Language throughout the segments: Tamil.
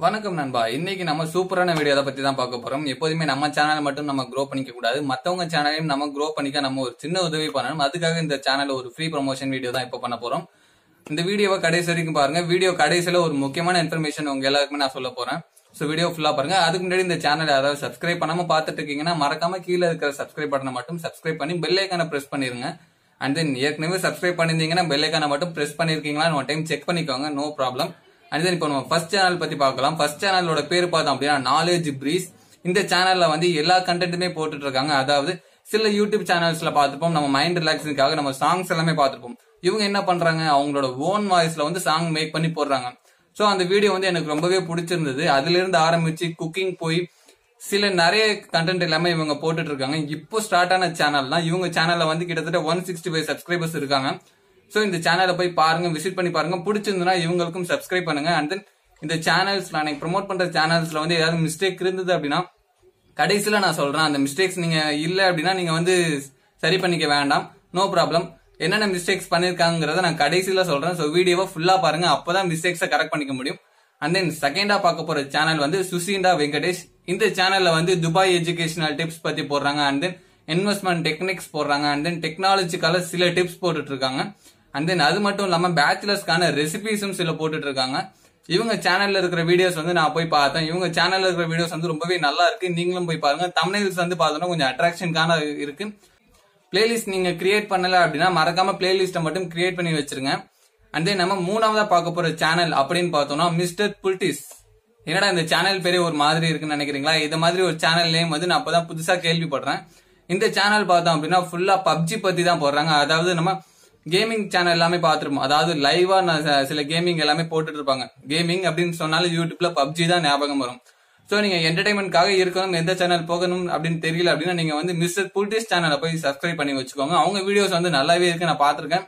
வணக்கம் நண்பா இன்னைக்கு நம்ம சூப்பரான வீடியோ அதை பத்தி தான் பார்க்க போறோம் எப்போதுமே நம்ம சேனல் மட்டும் நம்ம க்ரோ பண்ணிக்க கூடாது மத்தவங்க சேனலையும் நம்ம க்ரோ பண்ணிக்க நம்ம ஒரு சின்ன உதவி பண்ணணும் அதுக்காக இந்த சேனல்ல ஒரு ஃப்ரீ ப்ரமோஷன் வீடியோ தான் இப்போ பண்ண போறோம் இந்த வீடியோவை கடைசி வரைக்கும் பாருங்க வீடியோ கடைசியில ஒரு முக்கியமான இன்ஃபர்மேஷன் உங்க எல்லாருக்குமே நான் சொல்ல போறேன் ஸோ வீடியோ ஃபுல்லா பாருங்க அதுக்கு முன்னாடி இந்த சேனல் யாராவது சப்ஸ்கிரைப் பண்ணாம பார்த்துட்டு இருக்கீங்கன்னா மறக்காம கீழே இருக்கிற சப்ஸ்கிரைப் பட்டனை மட்டும் சப்ஸ்கிரைப் பண்ணி பெல் ஐக்கான பிரஸ் பண்ணிருங்க அண்ட் தென் ஏற்கனவே சப்ஸ்கிரைப் பண்ணிருந்தீங்கன்னா பெல் ஐக்கான மட்டும் பிரஸ் பண்ணிருக்கீங்களான்னு ஒன் டைம் செக் பண்ணிக்கோங்க நோ ப்ராப்ளம் அண்ட் தென் இப்போ நம்ம ஃபர்ஸ்ட் சேனல் பத்தி பார்க்கலாம் ஃபர்ஸ்ட் சேனலோட பேர் பார்த்தோம் அப்படின்னா நாலேஜ் பிரீஸ் இந்த சேனல்ல வந்து எல்லா கண்டென்ட்டுமே போட்டுட்டு இருக்காங்க அதாவது சில யூடியூப் சேனல்ஸ்ல பார்த்துப்போம் நம்ம மைண்ட் ரிலாக்ஸிங்காக நம்ம சாங்ஸ் எல்லாமே பார்த்துருப்போம் இவங்க என்ன பண்றாங்க அவங்களோட ஓன் வாய்ஸ்ல வந்து சாங் மேக் பண்ணி போடுறாங்க ஸோ அந்த வீடியோ வந்து எனக்கு ரொம்பவே பிடிச்சிருந்தது அதுல இருந்து ஆரம்பிச்சு குக்கிங் போய் சில நிறைய கண்டென்ட் எல்லாமே இவங்க போட்டுட்டு இருக்காங்க இப்போ ஸ்டார்ட் ஆன சேனல் தான் இவங்க சேனல்ல வந்து கிட்டத்தட்ட ஒன் சிக்ஸ்டி ஃபைவ் சப்ஸ்கிரைபர்ஸ் இருக்காங்க ஸோ இந்த சேனலை போய் பாருங்க விசிட் பண்ணி பாருங்க பிடிச்சிருந்ததுன்னா இவங்களுக்கும் சப்ஸ்கிரைப் பண்ணுங்க அண்ட் தென் இந்த சேனல்ஸ் நான் ப்ரோமோட் பண்ற சேனல்ஸ்ல வந்து ஏதாவது மிஸ்டேக் இருந்தது அப்படின்னா கடைசியில நான் சொல்றேன் அந்த மிஸ்டேக்ஸ் நீங்க இல்ல அப்படின்னா நீங்க வந்து சரி பண்ணிக்க வேண்டாம் நோ ப்ராப்ளம் என்னென்ன மிஸ்டேக்ஸ் பண்ணிருக்காங்கிறத நான் கடைசியில சொல்றேன் ஸோ வீடியோவை ஃபுல்லா பாருங்க அப்பதான் மிஸ்டேக்ஸை கரெக்ட் பண்ணிக்க முடியும் அண்ட் தென் செகண்டா பார்க்க போற சேனல் வந்து சுசீண்டா வெங்கடேஷ் இந்த சேனல்ல வந்து துபாய் எஜுகேஷனல் டிப்ஸ் பத்தி போடுறாங்க அண்ட் தென் இன்வெஸ்ட்மெண்ட் டெக்னிக்ஸ் போடுறாங்க அண்ட் தென் டெக்னாலஜிக்கால சில டிப்ஸ் போட்டுட்டு இருக்காங்க அண்ட் தென் அது மட்டும் இல்லாம பேச்சுலர்ஸ்க்கான ரெசிபிஸும் சில போட்டுட்டு இருக்காங்க இவங்க சேனல்ல இருக்கிற வீடியோஸ் வந்து நான் போய் பார்த்தேன் இவங்க சேனல்ல இருக்கிற வீடியோஸ் வந்து ரொம்பவே நல்லா இருக்கு நீங்களும் போய் பாருங்க தமிழ்ஸ் வந்து பார்த்தோம்னா கொஞ்சம் அட்ராக்ஷனுக்கான இருக்கு பிளேலிஸ்ட் நீங்க கிரியேட் பண்ணல அப்படின்னா மறக்காம பிளேலிஸ்ட்டை மட்டும் கிரியேட் பண்ணி வச்சிருங்க அண்ட் தென் நம்ம மூணாவதா பார்க்க போற சேனல் அப்படின்னு பார்த்தோம்னா மிஸ்டர் புல்டிஸ் என்னடா இந்த சேனல் பேரே ஒரு மாதிரி இருக்குன்னு நினைக்கிறீங்களா இந்த மாதிரி ஒரு சேனல் நேம் வந்து நான் அப்பதான் புதுசா கேள்விப்படுறேன் இந்த சேனல் பார்த்தோம் அப்படின்னா ஃபுல்லா பப்ஜி பத்தி தான் போடுறாங்க அதாவது நம்ம கேமிங் சேனல் எல்லாமே பார்த்துருப்போம் அதாவது லைவா சில கேமிங் எல்லாமே போட்டுட்டு இருப்பாங்க கேமிங் அப்படின்னு சொன்னாலும் யூடியூப்ல பப்ஜி தான் ஞாபகம் வரும் ஸோ நீங்க என்டர்டைன்மெண்ட்காக இருக்கணும் எந்த சேனல் போகணும் அப்படின்னு தெரியல அப்படின்னா நீங்க வந்து மிஸ்டர் புல்டிஸ் சேனலை போய் சப்ஸ்கிரைப் பண்ணி வச்சுக்கோங்க அவங்க வீடியோஸ் வந்து நல்லாவே இருக்கு நான் பார்த்திருக்கேன்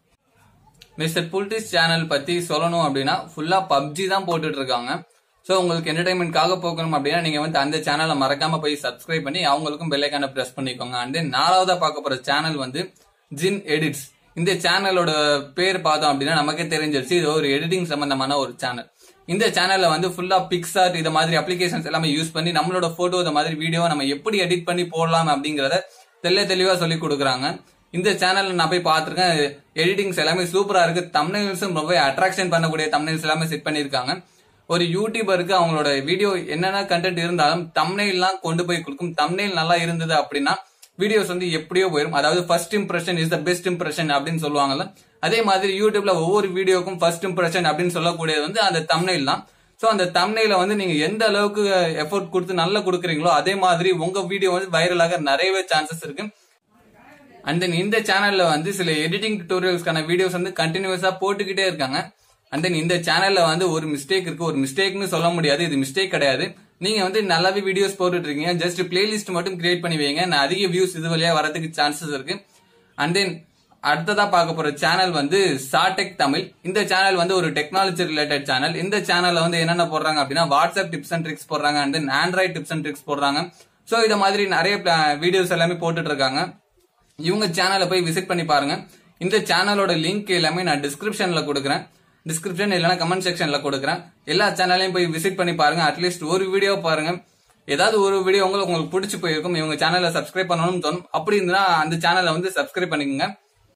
மிஸ்டர் புல்டிஸ் சேனல் பத்தி சொல்லணும் அப்படின்னா ஃபுல்லா பப்ஜி தான் போட்டுட்டு இருக்காங்க ஸோ உங்களுக்கு என்டர்டைன்மெண்ட்காக போகணும் அப்படின்னா நீங்க வந்து அந்த சேனலை மறக்காம போய் சப்ஸ்கிரைப் பண்ணி அவங்களுக்கும் பெல்லைக்கான பிரஸ் பண்ணிக்கோங்க அண்ட் தென் நாலாவதா பார்க்க போற சேனல் வந்து ஜின் எடிட்ஸ் இந்த சேனலோட பேர் பார்த்தோம் அப்படின்னா நமக்கே தெரிஞ்சிருச்சு இது ஒரு எடிட்டிங் சம்பந்தமான ஒரு சேனல் இந்த சேனல்ல வந்து ஃபுல்லா பிக்சார்ட் இந்த மாதிரி அப்ளிகேஷன்ஸ் எல்லாமே யூஸ் பண்ணி நம்மளோட போட்டோ இந்த மாதிரி வீடியோ நம்ம எப்படி எடிட் பண்ணி போடலாம் அப்படிங்கறத தெல்ல தெளிவா சொல்லி கொடுக்குறாங்க இந்த சேனல்ல நான் போய் பார்த்திருக்கேன் எடிட்டிங்ஸ் எல்லாமே சூப்பரா இருக்கு தம்னைல்ஸும் ரொம்ப அட்ராக்ஷன் பண்ணக்கூடிய தம்னைல்ஸ் எல்லாமே செட் பண்ணிருக்காங்க ஒரு யூடியூபருக்கு அவங்களோட வீடியோ என்னென்ன கண்டென்ட் இருந்தாலும் தம்னைல்லாம் கொண்டு போய் கொடுக்கும் தம்னைல் நல்லா இருந்தது அப்படின்னா வீடியோஸ் வந்து எப்படியோ போயிடும் அதாவது first impression is the best impression அப்படின்னு சொல்லுவாங்கல்ல அதே மாதிரி யூடியூப்ல ஒவ்வொரு வீடியோக்கும் ஃபர்ஸ்ட் இம்ப்ரெஷன் அப்படின்னு சொல்லக்கூடியது வந்து அந்த தம்னைல் தான் ஸோ அந்த தம்னைல வந்து நீங்க எந்த அளவுக்கு எஃபோர்ட் கொடுத்து நல்லா கொடுக்குறீங்களோ அதே மாதிரி உங்க வீடியோ வந்து வைரலாக நிறையவே சான்சஸ் இருக்கு அண்ட் தென் இந்த சேனல்ல வந்து சில எடிட்டிங் டுட்டோரியல்ஸ்க்கான வீடியோஸ் வந்து கண்டினியூஸா போட்டுக்கிட்டே இருக்காங்க அண்ட் தென் இந்த சேனல்ல வந்து ஒரு மிஸ்டேக் இருக்கு ஒரு மிஸ்டேக்னு சொல்ல முடியாது இது மிஸ்டேக் கிடையாது நீங்க வந்து நல்லாவே வீடியோஸ் போட்டுட்டு இருக்கீங்க ஜஸ்ட் பிளேலிஸ்ட் மட்டும் கிரியேட் பண்ணி வைங்க நான் அதிக வியூஸ் இது வழியா வரதுக்கு சான்சஸ் இருக்கு அண்ட் தென் அடுத்ததா பார்க்க போற சேனல் வந்து சாடெக் தமிழ் இந்த சேனல் வந்து ஒரு டெக்னாலஜி ரிலேட்டட் சேனல் இந்த சேனல்ல வந்து என்னென்ன போடுறாங்க அப்படின்னா வாட்ஸ்அப் டிப்ஸ் அண்ட் ட்ரிக்ஸ் போடுறாங்க and then Android tips and tricks போடுறாங்க ஸோ இத மாதிரி நிறைய வீடியோஸ் எல்லாமே போட்டுட்டு இருக்காங்க இவங்க சேனலை போய் விசிட் பண்ணி பாருங்க இந்த சேனலோட லிங்க் எல்லாமே நான் டிஸ்கிரிப்ஷன்ல கொடுக்குறேன் டிஸ்கிரிப்ஷன் இல்லைன்னா கமெண்ட் செக்ஷன்ல கொடுக்குறேன் எல்லா சேனலையும் போய் விசிட் பண்ணி பாருங்க அட்லீஸ்ட் ஒரு வீடியோ பாருங்க ஏதாவது ஒரு வீடியோ உங்களுக்கு உங்களுக்கு பிடிச்சி போயிருக்கும் இவங்க சேனலை சப்ஸ்கிரைப் பண்ணணும்னு தோணும் அப்படி இருந்தா அந்த சேனலை வந்து சப்ஸ்கிரைப் பண்ணிக்கோங்க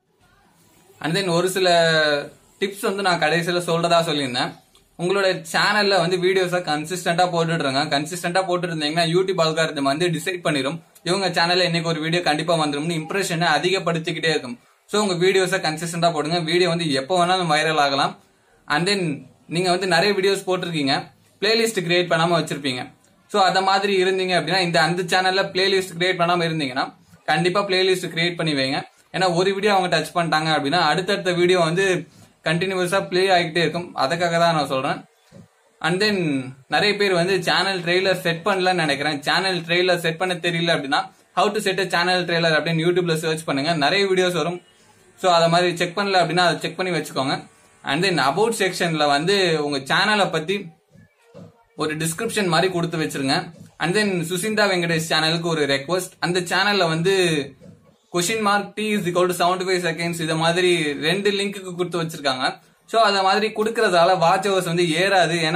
அண்ட் தென் ஒரு சில டிப்ஸ் வந்து நான் கடைசியில சொல்றதா சொல்லியிருந்தேன் உங்களோட சேனல்ல வந்து வீடியோஸை கன்சிஸ்டன்டா போட்டுடுறாங்க கன்சிஸ்டன்டா போட்டு இருந்தீங்கன்னா யூடியூப் அல்காரதம் வந்து டிசைட் பண்ணிடும் இவங்க சேனல்ல இன்னைக்கு ஒரு வீடியோ கண்டிப்பா வந்துரும்னு இம்ப்ரெஷனை அதிகப்படுத்திக்கிட்டே இருக்கும் ஸோ உங்க வீடியோஸை கன்சிஸ்டன்டா போடுங்க வீடியோ வந்து எப்போ வேணாலும் வைரல் ஆகலாம் அண்ட் தென் நீங்க வந்து நிறைய வீடியோஸ் போட்டிருக்கீங்க பிளேலிஸ்ட் கிரியேட் பண்ணாம வச்சிருப்பீங்க ஸோ அந்த மாதிரி இருந்தீங்க அப்படின்னா இந்த அந்த சேனல்ல பிளேலிஸ்ட் கிரியேட் பண்ணாம இருந்தீங்கன்னா கண்டிப்பா பிளேலிஸ்ட் கிரியேட் பண்ணி வைங்க ஏன்னா ஒரு வீடியோ அவங்க டச் பண்ணிட்டாங்க அப்படின்னா அடுத்தடுத்த வீடியோ வந்து கண்டினியூஸா பிளே ஆகிட்டே இருக்கும் அதுக்காக தான் நான் சொல்றேன் அண்ட் தென் நிறைய பேர் வந்து சேனல் ட்ரெய்லர் செட் பண்ணலன்னு நினைக்கிறேன் சேனல் ட்ரெய்லர் செட் பண்ண தெரியல அப்படின்னா how to set channel trailer அப்படின்னு யூடியூப்ல சர்ச் பண்ணுங்க நிறைய வீடியோஸ் வரும் ஸோ அதை மாதிரி செக் பண்ணல அப்படின்னா அதை செக் பண்ணி வச்சுக்கோங்க அண்ட் தென் அபவுட் செக்ஷன்ல வந்து உங்க சேனலை பத்தி ஒரு டிஸ்கிரிப்ஷன் மாதிரி கொடுத்து வச்சிருங்க அண்ட் தென் சுசிந்தா வெங்கடேஷ் சேனலுக்கு ஒரு ரெக்வஸ்ட் அந்த சேனல்ல வந்து question mark T is equal to seventy five seconds இதை மாதிரி ரெண்டு லிங்க்குக்கு கொடுத்து வச்சிருக்காங்க ஸோ அதை மாதிரி கொடுக்கறதால வாட்ச் ஹவர்ஸ் வந்து ஏறாது ஏன்னா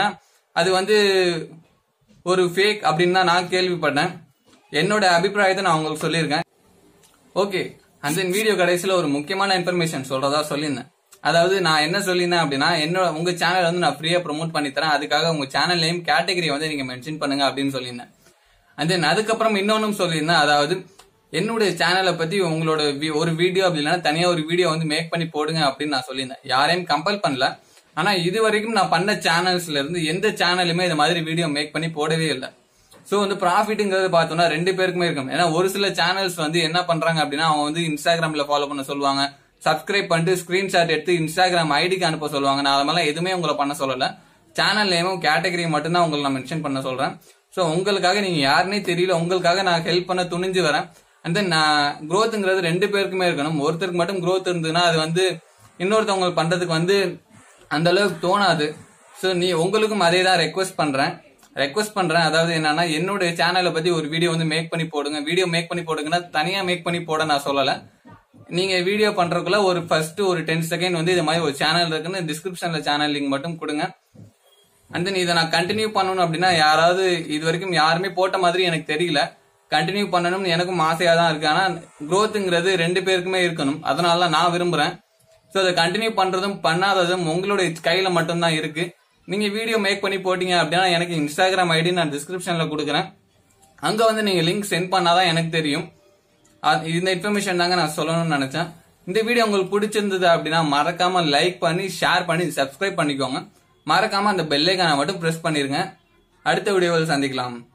அது வந்து ஒரு ஃபேக் அப்படின்னு தான் நான் கேள்விப்பட்டேன் என்னோட அபிப்பிராயத்தை நான் உங்களுக்கு சொல்லியிருக்கேன் ஓகே அந்த வீடியோ கடைசியில் ஒரு முக்கியமான இன்ஃபர்மேஷன் சொல்றதா சொல்லியிருந்தேன் அதாவது நான் என்ன சொல்லியிருந்தேன் அப்படின்னா என்னோட உங்க சேனல் வந்து நான் ஃப்ரீயா ப்ரோமோட் பண்ணி தரேன் அதுக்காக உங்க சேனல் நேம் கேட்டகரி வந்து நீங்க மென்ஷன் பண்ணுங்க அப்படின்னு சொல்லியிருந்தேன் அண்ட் தென் அதுக்கப்புறம் இன்னொன்னும் சொல்லியிருந்தேன் அதாவது என்னுடைய சேனலை பத்தி உங்களோட வி- ஒரு வீடியோ அப்படி இல்லைன்னா தனியா ஒரு வீடியோ வந்து மேக் பண்ணி போடுங்க அப்படின்னு நான் சொல்லியிருந்தேன் யாரையும் கம்பல் பண்ணல ஆனா இது வரைக்கும் நான் பண்ண சேனல்ஸ்ல இருந்து எந்த சேனலுமே இந்த மாதிரி வீடியோ மேக் பண்ணி போடவே இல்லை சோ வந்து ப்ராஃபிட்ங்கிறது பார்த்தோம்னா ரெண்டு பேருக்குமே இருக்கும் ஏன்னா ஒரு சில சேனல்ஸ் வந்து என்ன பண்றாங்க அப்படின்னா அவங்க வந்து இன்ஸ்டாகிராம்ல ஃபாலோ பண்ண சொல்லுவாங்க சப்ஸ்கிரைப் பண்ணிட்டு ஸ்கிரீன்ஷாட் எடுத்து இன்ஸ்டாகிராம் ஐடிக்கு அனுப்ப சொல்லுவாங்க நான் அது மாதிரிலாம் எதுவுமே உங்களை பண்ண சொல்லல சேனல் நேமும் கேட்டகரி மட்டும் தான் உங்களை நான் மென்ஷன் பண்ண சொல்றேன் சோ உங்களுக்காக நீங்க யாருன்னே தெரியல உங்களுக்காக நான் ஹெல்ப் பண்ண துணிஞ்சு வரேன் அண்ட் தென் நான் growthங்கிறது ரெண்டு பேருக்குமே இருக்கணும் ஒருத்தருக்கு மட்டும் growth இருந்ததுன்னா அது வந்து இன்னொருத்தவங்க பண்றதுக்கு வந்து அந்த அளவுக்கு தோணாது ஸோ நீ உங்களுக்கும் அதே தான் ரெக்வஸ்ட் பண்றேன் ரெக்வஸ்ட் பண்றேன் அதாவது என்னன்னா என்னுடைய சேனலை பத்தி ஒரு வீடியோ வந்து மேக் பண்ணி போடுங்க வீடியோ மேக் பண்ணி போடுங்கன்னா தனியா மேக் பண்ணி போட நான் சொல்லல நீங்க வீடியோ பண்றதுக்குள்ள ஒரு ஃபர்ஸ்ட் ஒரு டென் செகண்ட் வந்து இது மாதிரி ஒரு சேனல் இருக்குன்னு டிஸ்கிரிப்ஷன்ல சேனல் லிங்க் மட்டும் கொடுங்க அண்ட் தென் இதை நான் கண்டினியூ பண்ணணும் அப்படின்னா யாராவது இது வரைக்கும் யாருமே போட்ட மாதிரி எனக்கு தெரியல கண்டினியூ பண்ணணும்னு எனக்கும் ஆசையா தான் இருக்கு ஆனா growthங்கிறது ரெண்டு பேருக்குமே இருக்கணும் அதனால தான் நான் விரும்புறேன் ஸோ அதை கண்டினியூ பண்றதும் பண்ணாததும் உங்களுடைய கையில மட்டும்தான் இருக்கு நீங்க வீடியோ மேக் பண்ணி போட்டீங்க அப்படின்னா எனக்கு இன்ஸ்டாகிராம் ஐடி நான் டிஸ்கிரிப்ஷன்ல கொடுக்குறேன் அங்க வந்து நீங்க லிங்க் சென்ட் பண்ணாதான் எனக்கு தெரியும் அ- இந்த இன்ஃபர்மேஷன் தாங்க நான் சொல்லணும்னு நினைச்சேன் இந்த வீடியோ உங்களுக்கு பிடிச்சிருந்தது அப்படின்னா மறக்காம லைக் பண்ணி ஷேர் பண்ணி சப்ஸ்கிரைப் பண்ணிக்கோங்க மறக்காம அந்த பெல்லைக்கான மட்டும் பிரஸ் பண்ணிருங்க அடுத்த வீடியோவில் சந்திக்கலாம்